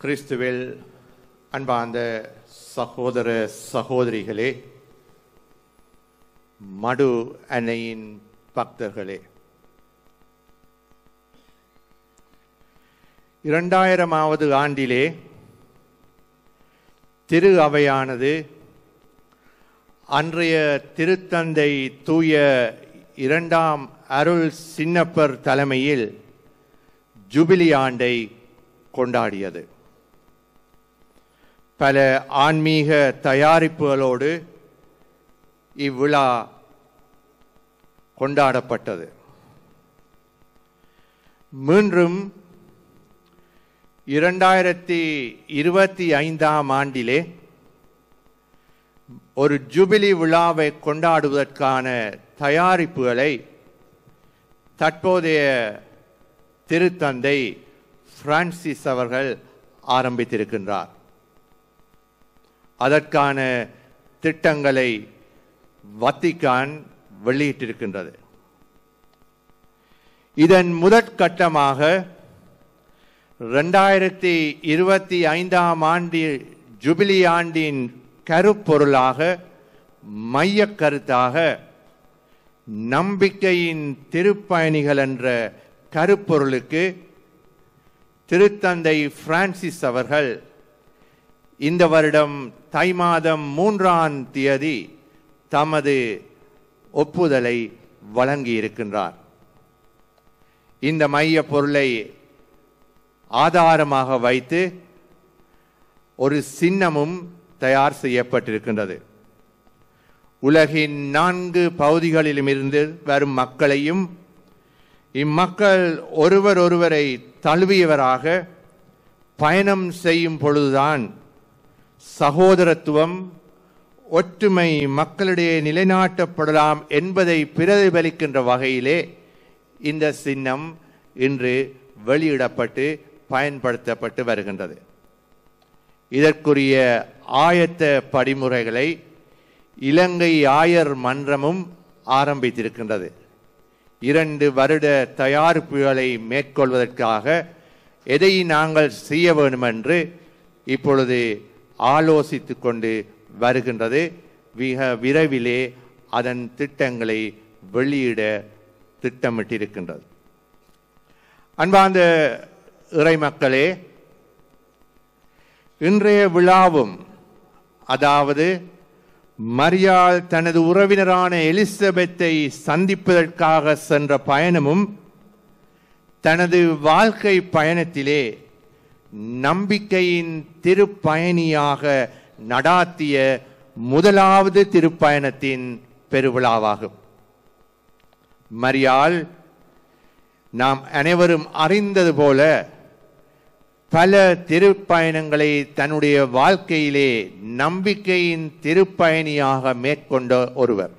கிறிஸ்துவில் அன்பார்ந்த சகோதர சகோதரிகளே மடு அன்னையின் பக்தர்களே இரண்டாயிரமாவது ஆண்டிலே திரு அவையானது அன்றைய திருத்தந்தை தூய இரண்டாம் அருள் சின்னப்பர் தலைமையில் ஜூபிலி ஆண்டை கொண்டாடியது பல ஆன்மீக தயாரிப்புகளோடு இவ்விழா கொண்டாடப்பட்டது மீண்டும் இரண்டாயிரத்தி இருபத்தி ஐந்தாம் ஆண்டிலே ஒரு ஜூபிலி விழாவை கொண்டாடுவதற்கான தயாரிப்புகளை தற்போதைய திருத்தந்தை பிரான்சிஸ் அவர்கள் ஆரம்பித்திருக்கின்றார் அதற்கான திட்டங்களை வத்திக்கான் வெளியிட்டிருக்கின்றது இதன் முதற்கட்டமாக ரெண்டாயிரத்தி இருபத்தி ஐந்தாம் ஆண்டு ஜூபிலி ஆண்டின் கருப்பொருளாக மைய கருத்தாக நம்பிக்கையின் திருப்பயணிகள் என்ற கருப்பொருளுக்கு திருத்தந்தை பிரான்சிஸ் அவர்கள் இந்த வருடம் தை மாதம் மூன்றாம் தேதி தமது ஒப்புதலை வழங்கியிருக்கின்றார் இந்த மைய பொருளை ஆதாரமாக வைத்து ஒரு சின்னமும் தயார் செய்யப்பட்டிருக்கின்றது உலகின் நான்கு பகுதிகளிலுமிருந்து வரும் மக்களையும் இம்மக்கள் ஒருவர் ஒருவரை தழுவியவராக பயணம் செய்யும் பொழுதுதான் சகோதரத்துவம் ஒற்றுமை மக்களிடையே நிலைநாட்டப்படலாம் என்பதை பிரதிபலிக்கின்ற வகையிலே இந்த சின்னம் இன்று வெளியிடப்பட்டு பயன்படுத்தப்பட்டு வருகின்றது இதற்குரிய ஆயத்த படிமுறைகளை இலங்கை ஆயர் மன்றமும் ஆரம்பித்திருக்கின்றது இரண்டு வருட தயாரிப்புகளை மேற்கொள்வதற்காக எதை நாங்கள் செய்ய வேண்டும் என்று இப்பொழுது ஆலோசித்து கொண்டு வருகின்றது மிக விரைவிலே அதன் திட்டங்களை வெளியிட திட்டமிட்டிருக்கின்றது அன்பார்ந்த இறை மக்களே இன்றைய விழாவும் அதாவது மரியாள் தனது உறவினரான எலிசபெத்தை சந்திப்பதற்காக சென்ற பயணமும் தனது வாழ்க்கை பயணத்திலே நம்பிக்கையின் திருப்பயணியாக நடாத்திய முதலாவது திருப்பயணத்தின் பெருவிழாவாகும் மரியாள் நாம் அனைவரும் அறிந்தது போல பல திருப்பயணங்களை தன்னுடைய வாழ்க்கையிலே நம்பிக்கையின் திருப்பயணியாக மேற்கொண்ட ஒருவர்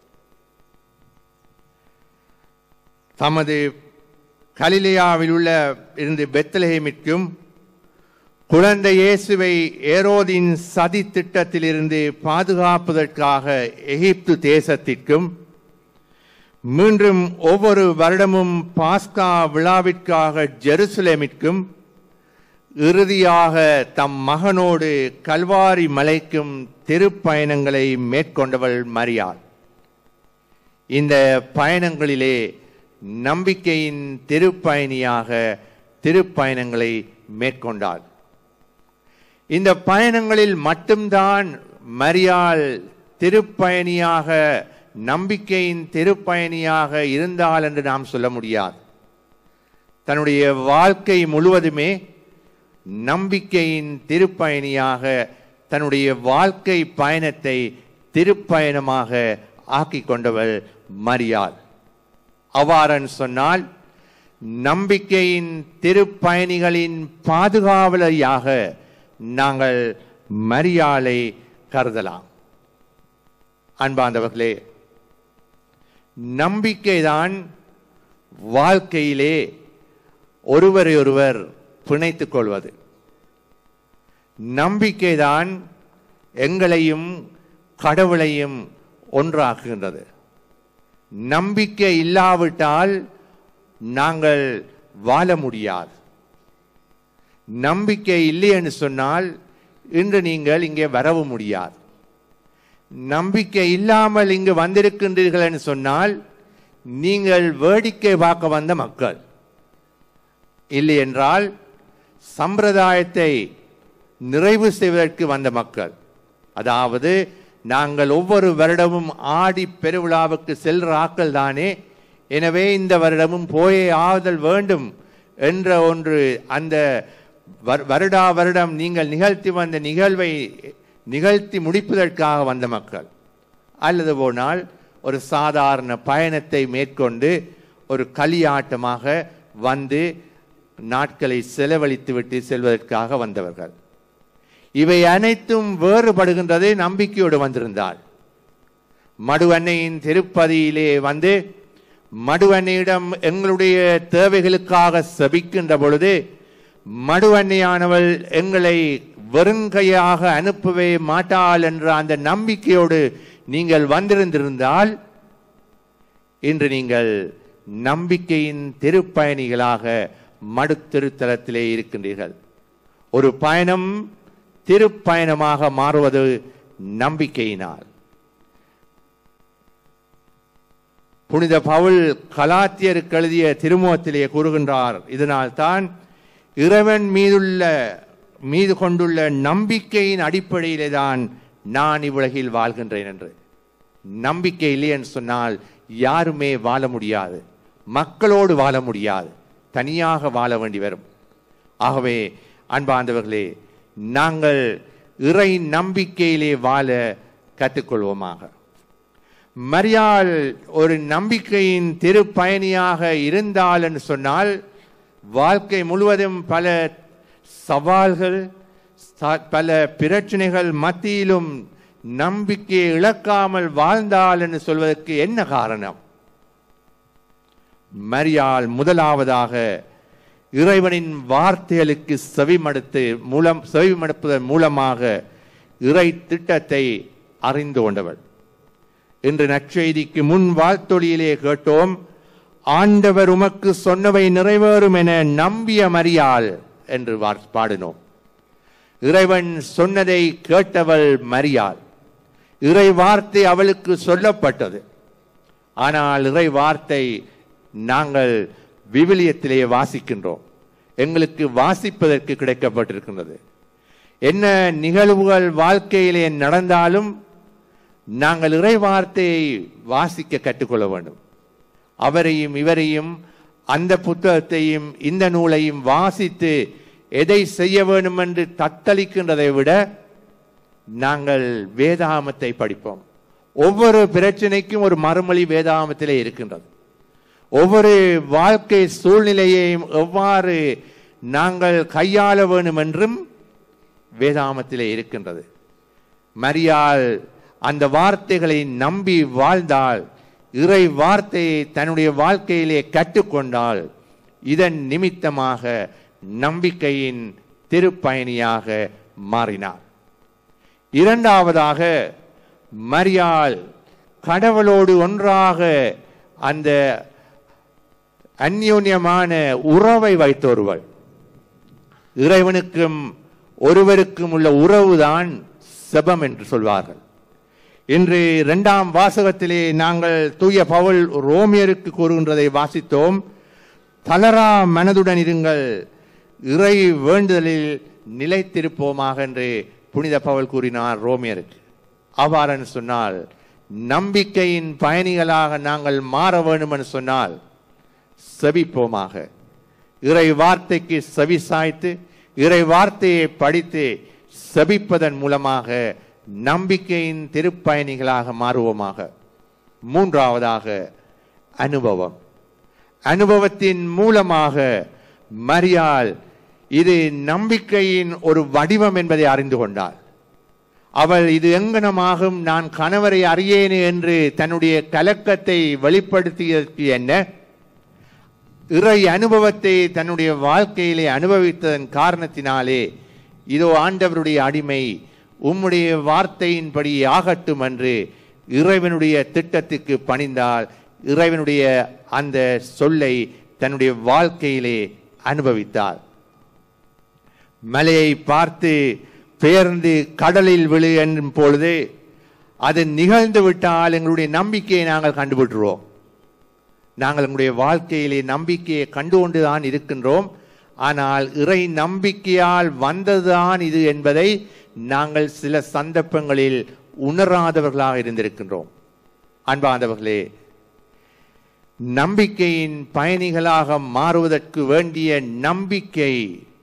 தமது கலிலியாவில் உள்ள இருந்து பெத்தலஹேமிற்கும் குழந்தை இயேசுவை ஏரோதின் சதி திட்டத்திலிருந்து பாதுகாப்பதற்காக எகிப்து தேசத்திற்கும் மீண்டும் ஒவ்வொரு வருடமும் பாஸ்கா விழாவிற்காக ஜெருசலேமிற்கும் இறுதியாக தம் மகனோடு கல்வாரி மலைக்கும் திருப்பயணங்களை மேற்கொண்டவள் மரியாள் இந்த பயணங்களிலே நம்பிக்கையின் திருப்பயணியாக திருப்பயணங்களை மேற்கொண்டாள் இந்த பயணங்களில் மட்டும்தான் மரியாள் திருப்பயணியாக நம்பிக்கையின் திருப்பயணியாக இருந்தால் என்று நாம் சொல்ல முடியாது தன்னுடைய வாழ்க்கை முழுவதுமே நம்பிக்கையின் திருப்பயணியாக தன்னுடைய வாழ்க்கை பயணத்தை திருப்பயணமாக ஆக்கி கொண்டவள் மரியாள் அவ்வாறன் சொன்னால் நம்பிக்கையின் திருப்பயணிகளின் பாதுகாவலையாக நாங்கள் மரியாளை கருதலாம் அன்பாந்தவர்களே நம்பிக்கைதான் வாழ்க்கையிலே ஒருவரை ஒருவர் பிணைத்துக் கொள்வது நம்பிக்கைதான் எங்களையும் கடவுளையும் ஒன்றாக்குகின்றது நம்பிக்கை இல்லாவிட்டால் நாங்கள் வாழ முடியாது நம்பிக்கை இல்லைன்னு சொன்னால் இன்று நீங்கள் இங்கே வரவும் முடியாது நம்பிக்கை இல்லாமல் இங்கு வந்திருக்கின்றீர்கள் என்று சொன்னால் நீங்கள் வேடிக்கை பார்க்க வந்த மக்கள் இல்லை என்றால் சம்பிரதாயத்தை நிறைவு செய்வதற்கு வந்த மக்கள் அதாவது நாங்கள் ஒவ்வொரு வருடமும் ஆடி பெருவிழாவுக்கு செல்ற ஆக்கள் தானே எனவே இந்த வருடமும் போயே ஆதல் வேண்டும் என்ற ஒன்று அந்த வரு- வருடா வருடம் நீங்கள் நிகழ்த்தி வந்த நிகழ்வை நிகழ்த்தி முடிப்பதற்காக வந்த மக்கள் அல்லது போனால் ஒரு சாதாரண பயணத்தை மேற்கொண்டு ஒரு களியாட்டமாக வந்து நாட்களை செலவழித்துவிட்டு செல்வதற்காக வந்தவர்கள் இவை அனைத்தும் வேறுபடுகின்றது நம்பிக்கையோடு வந்திருந்தாள் மடுவன்னையின் திருப்பதியிலே வந்து மடுவன்னையிடம் எங்களுடைய தேவைகளுக்காக செபிக்கின்ற பொழுது மடுவன்னையானவள் எங்களை வெறுங்கையாக அனுப்பவே மாட்டாள் என்ற அந்த நம்பிக்கையோடு நீங்கள் வந்திருந்திருந்தால் இன்று நீங்கள் நம்பிக்கையின் திருப்பயணிகளாக மடு திருத்தலத்திலே இருக்கின்றீர்கள் ஒரு பயணம் திருப்பயணமாக மாறுவது நம்பிக்கையினால் புனித பவுல் கலாத்தியருக்கு எழுதிய திருமுகத்திலே கூறுகின்றார் இதனால் தான் இறைவன் மீதுள்ள மீது கொண்டுள்ள நம்பிக்கையின் அடிப்படையிலே தான் நான் இவ்வுலகில் வாழ்கின்றேன் என்று நம்பிக்கை இல்லை என்று சொன்னால் யாருமே வாழ முடியாது மக்களோடு வாழ முடியாது தனியாக வாழ வேண்டி வரும் ஆகவே அன்பார்ந்தவர்களே நாங்கள் இறை நம்பிக்கையிலே வாழ கற்றுக்கொள்வோமாக மரியாள் ஒரு நம்பிக்கையின் திருப்பயணியாக இருந்தாள் என்று சொன்னால் வாழ்க்கை முழுவதும் பல சவால்கள் ச- பல பிரச்சனைகள் மத்தியிலும் நம்பிக்கையை இழக்காமல் வாழ்ந்தாள் என்று சொல்வதற்கு என்ன காரணம் மரியாள் முதலாவதாக இறைவனின் வார்த்தைகளுக்கு செவிமடுத்து மூலம் செவிமடுப்பதன் மூலமாக இறை திட்டத்தை அறிந்து கொண்டவள் இன்று நற்செய்திக்கு முன் வாழ்த்தொழியிலே கேட்டோம் ஆண்டவர் உமக்கு சொன்னவை நிறைவேறும் என நம்பிய மரியாள் என்று வார்- பாடினோம் இறைவன் சொன்னதை கேட்டவள் மரியாள் இறை வார்த்தை அவளுக்கு சொல்லப்பட்டது ஆனால் இறை வார்த்தை நாங்கள் விவிலியத்திலே வாசிக்கின்றோம் எங்களுக்கு வாசிப்பதற்கு கிடைக்கப்பட்டிருக்கின்றது என்ன நிகழ்வுகள் வாழ்க்கையிலே நடந்தாலும் நாங்கள் இறை வார்த்தையை வாசிக்க கற்றுக்கொள்ள வேண்டும் அவரையும் இவரையும் அந்த புத்தகத்தையும் இந்த நூலையும் வாசித்து எதை செய்ய வேண்டும் என்று தத்தளிக்கின்றதை விட நாங்கள் வேதாகமத்தை படிப்போம் ஒவ்வொரு பிரச்சனைக்கும் ஒரு மறுமொழி வேதாகமத்திலே இருக்கின்றது ஒவ்வொரு வாழ்க்கை சூழ்நிலையையும் எவ்வாறு நாங்கள் கையாள வேண்டும் என்றும் வேதாகமத்திலே இருக்கின்றது மரியாள் அந்த வார்த்தைகளை நம்பி வாழ்ந்தால் இறை வார்த்தையை தன்னுடைய வாழ்க்கையிலே கற்றுக்கொண்டால் இதன் நிமித்தமாக நம்பிக்கையின் திருப்பயணியாக மாறினார் இரண்டாவதாக மரியாள் கடவுளோடு ஒன்றாக அந்த அந்யோன்யமான உறவை வைத்தொருவள் இறைவனுக்கும் ஒருவருக்கும் உள்ள உறவுதான் செபம் என்று சொல்வார்கள் இன்று இரண்டாம் வாசகத்திலே நாங்கள் தூய பவுல் ரோமியருக்கு கூறுகின்றதை வாசித்தோம் தளரா மனதுடன் இருங்கள் இறை வேண்டுதலில் நிலைத்திருப்போமாக என்று புனித பவுல் கூறினார் ரோமியருக்கு அவ்வாறென்று சொன்னால் நம்பிக்கையின் பயணிகளாக நாங்கள் மாற வேண்டும் என்று சொன்னால் செபிப்போமாக இறை வார்த்தைக்கு செவி சாய்த்து இறை வார்த்தையை படித்து செபிப்பதன் மூலமாக நம்பிக்கையின் திருப்பயணிகளாக மாறுவோமாக மூன்றாவதாக அனுபவம் அனுபவத்தின் மூலமாக மரியாள் இது நம்பிக்கையின் ஒரு வடிவம் என்பதை அறிந்து கொண்டாள் அவள் இது எங்கனமாகும் நான் கணவரை அறியேனே என்று தன்னுடைய கலக்கத்தை வெளிப்படுத்தியதற்கு என்ன இறை அனுபவத்தை தன்னுடைய வாழ்க்கையிலே அனுபவித்ததன் காரணத்தினாலே இதோ ஆண்டவருடைய அடிமை உம்முடைய வார்த்தையின்படி ஆகட்டும் என்று இறைவனுடைய திட்டத்துக்கு பணிந்தால் இறைவனுடைய அந்த சொல்லை தன்னுடைய வாழ்க்கையிலே அனுபவித்தாள் மலையை பார்த்து பெயர்ந்து கடலில் விழு என்னும் பொழுது அது நிகழ்ந்து விட்டால் எங்களுடைய நம்பிக்கையை நாங்கள் கண்டுபிட்டுருவோம் நாங்கள் எங்களுடைய வாழ்க்கையிலே நம்பிக்கையை கண்டு கொண்டுதான் இருக்கின்றோம் ஆனால் இறை நம்பிக்கையால் வந்ததுதான் இது என்பதை நாங்கள் சில சந்தர்ப்பங்களில் உணராதவர்களாக இருந்திருக்கின்றோம் அன்பாதவர்களே நம்பிக்கையின் பயணிகளாக மாறுவதற்கு வேண்டிய நம்பிக்கை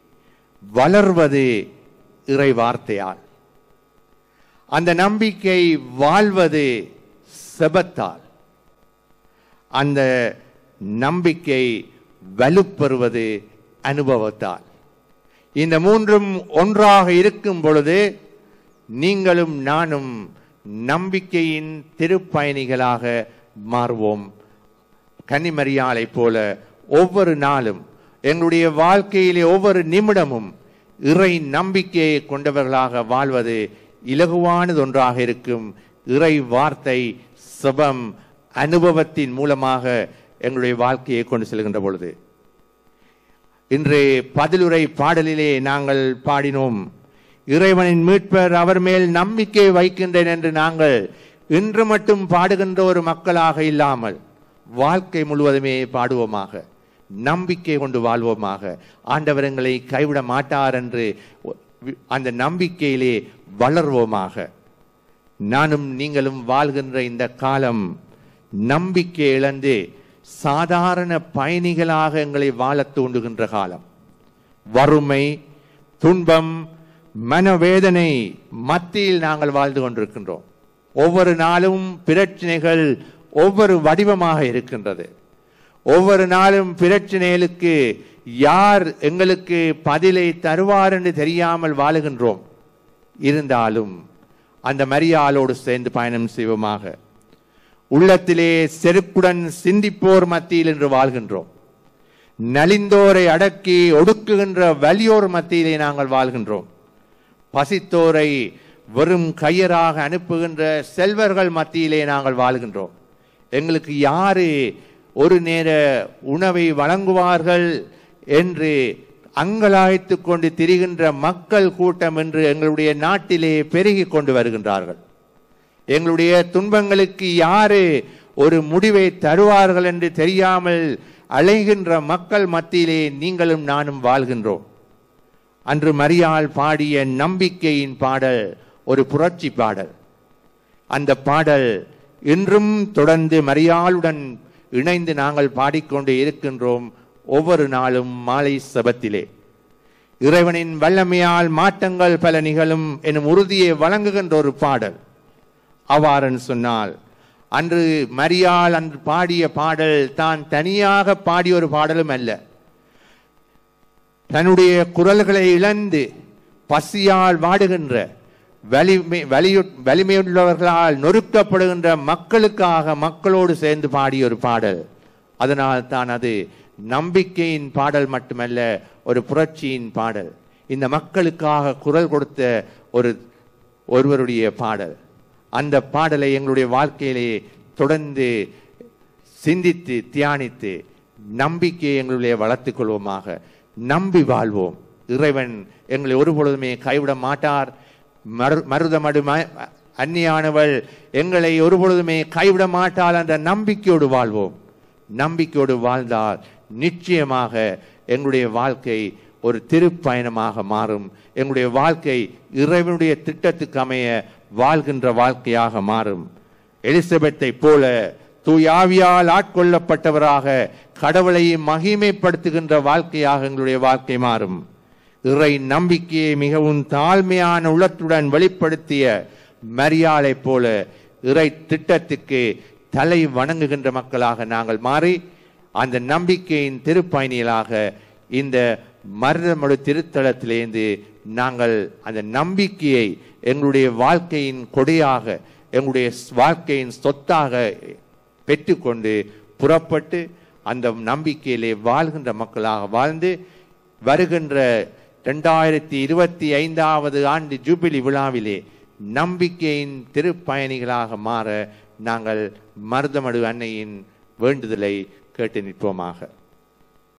வளர்வது இறை வார்த்தையால் அந்த நம்பிக்கை வாழ்வது செபத்தால் அந்த நம்பிக்கை வலுப்பெறுவது அனுபவத்தால் இந்த மூன்றும் ஒன்றாக இருக்கும் பொழுது நீங்களும் நானும் நம்பிக்கையின் திருப்பயணிகளாக மாறுவோம் கன்னிமரியாளை போல ஒவ்வொரு நாளும் எங்களுடைய வாழ்க்கையிலே ஒவ்வொரு நிமிடமும் இறை நம்பிக்கையை கொண்டவர்களாக வாழ்வது இலகுவானது ஒன்றாக இருக்கும் இறை வார்த்தை சுபம் அனுபவத்தின் மூலமாக எங்களுடைய வாழ்க்கையை கொண்டு செல்கின்ற பொழுது இன்று பதிலுரை பாடலிலே நாங்கள் பாடினோம் இறைவனின் மீட்பர் அவர் மேல் நம்பிக்கை வைக்கின்றேன் என்று நாங்கள் இன்று மட்டும் பாடுகின்ற ஒரு மக்களாக இல்லாமல் வாழ்க்கை முழுவதுமே பாடுவோமாக நம்பிக்கை கொண்டு வாழ்வோமாக ஆண்டவர் எங்களை கைவிட மாட்டார் என்று அந்த நம்பிக்கையிலே வளர்வோமாக நானும் நீங்களும் வாழ்கின்ற இந்த காலம் நம்பிக்கை இழந்து சாதாரண பயணிகளாக எங்களை வாழத் தூண்டுகின்ற காலம் வறுமை துன்பம் மனவேதனை மத்தியில் நாங்கள் வாழ்ந்து கொண்டிருக்கின்றோம் ஒவ்வொரு நாளும் பிரச்சனைகள் ஒவ்வொரு வடிவமாக இருக்கின்றது ஒவ்வொரு நாளும் பிரச்சனைகளுக்கு யார் எங்களுக்கு பதிலை தருவார் என்று தெரியாமல் வாழுகின்றோம் இருந்தாலும் அந்த மரியாளோடு சேர்ந்து பயணம் செய்வோமாக உள்ளத்திலே செருக்குடன் சிந்திப்போர் மத்தியில் என்று வாழ்கின்றோம் நலிந்தோரை அடக்கி ஒடுக்குகின்ற வலியோர் மத்தியிலே நாங்கள் வாழ்கின்றோம் பசித்தோரை வெறும் கையராக அனுப்புகின்ற செல்வர்கள் மத்தியிலே நாங்கள் வாழ்கின்றோம் எங்களுக்கு யாரு ஒரு நேர உணவை வழங்குவார்கள் என்று அங்கலாய்த்து கொண்டு திரிகின்ற மக்கள் கூட்டம் என்று எங்களுடைய நாட்டிலே பெருகி கொண்டு வருகின்றார்கள் எங்களுடைய துன்பங்களுக்கு யாரு ஒரு முடிவை தருவார்கள் என்று தெரியாமல் அலைகின்ற மக்கள் மத்தியிலே நீங்களும் நானும் வாழ்கின்றோம் அன்று மரியாள் பாடிய நம்பிக்கையின் பாடல் ஒரு புரட்சி பாடல் அந்த பாடல் இன்றும் தொடர்ந்து மரியாளுடன் இணைந்து நாங்கள் பாடிக்கொண்டு இருக்கின்றோம் ஒவ்வொரு நாளும் மாலை சபத்திலே இறைவனின் வல்லமையால் மாற்றங்கள் பல நிகழும் எனும் உறுதியை வழங்குகின்ற ஒரு பாடல் அவ்வாறன் சொன்னால் அன்று மரியாள் அன்று பாடிய பாடல் தான் தனியாக பாடிய ஒரு பாடலும் அல்ல தன்னுடைய குரல்களை இழந்து பசியால் வாடுகின்ற வலிமை வலியு வலிமையுள்ளவர்களால் நொறுக்கப்படுகின்ற மக்களுக்காக மக்களோடு சேர்ந்து பாடிய ஒரு பாடல் அதனால் தான் அது நம்பிக்கையின் பாடல் மட்டுமல்ல ஒரு புரட்சியின் பாடல் இந்த மக்களுக்காக குரல் கொடுத்த ஒரு ஒருவருடைய பாடல் அந்த பாடலை எங்களுடைய வாழ்க்கையிலே தொடர்ந்து சிந்தித்து தியானித்து நம்பிக்கையை எங்களுடைய வளர்த்துக் கொள்வோமாக நம்பி வாழ்வோம் இறைவன் எங்களை ஒருபொழுதுமே கைவிட மாட்டார் மரு மருதமடு அந்நியானவள் எங்களை ஒருபொழுதுமே கைவிட மாட்டாள் என்ற நம்பிக்கையோடு வாழ்வோம் நம்பிக்கையோடு வாழ்ந்தால் நிச்சயமாக எங்களுடைய வாழ்க்கை ஒரு திருப்பயணமாக மாறும் எங்களுடைய வாழ்க்கை இறைவனுடைய திட்டத்துக்கு அமைய வாழ்கின்ற வாழ்க்கையாக மாறும் எலிசபெத்தை போல தூயாவியால் ஆட்கொள்ளப்பட்டவராக கடவுளை மகிமைப்படுத்துகின்ற வாழ்க்கையாக எங்களுடைய வாழ்க்கை மாறும் இறை நம்பிக்கையை மிகவும் தாழ்மையான உள்ளத்துடன் வெளிப்படுத்திய மரியாளை போல இறை திட்டத்துக்கு தலை வணங்குகின்ற மக்களாக நாங்கள் மாறி அந்த நம்பிக்கையின் திருப்பயணிகளாக இந்த மருதமடு திருத்தலத்திலேருந்து நாங்கள் அந்த நம்பிக்கையை எங்களுடைய வாழ்க்கையின் கொடையாக எங்களுடைய வாழ்க்கையின் சொத்தாக பெற்றுக்கொண்டு புறப்பட்டு அந்த நம்பிக்கையிலே வாழ்கின்ற மக்களாக வாழ்ந்து வருகின்ற ரெண்டாயிரத்தி இருபத்தி ஐந்தாவது ஆண்டு ஜூபிலி விழாவிலே நம்பிக்கையின் திருப்பயணிகளாக மாற நாங்கள் மருதமடு அன்னையின் வேண்டுதலை கேட்டு நிற்போமாக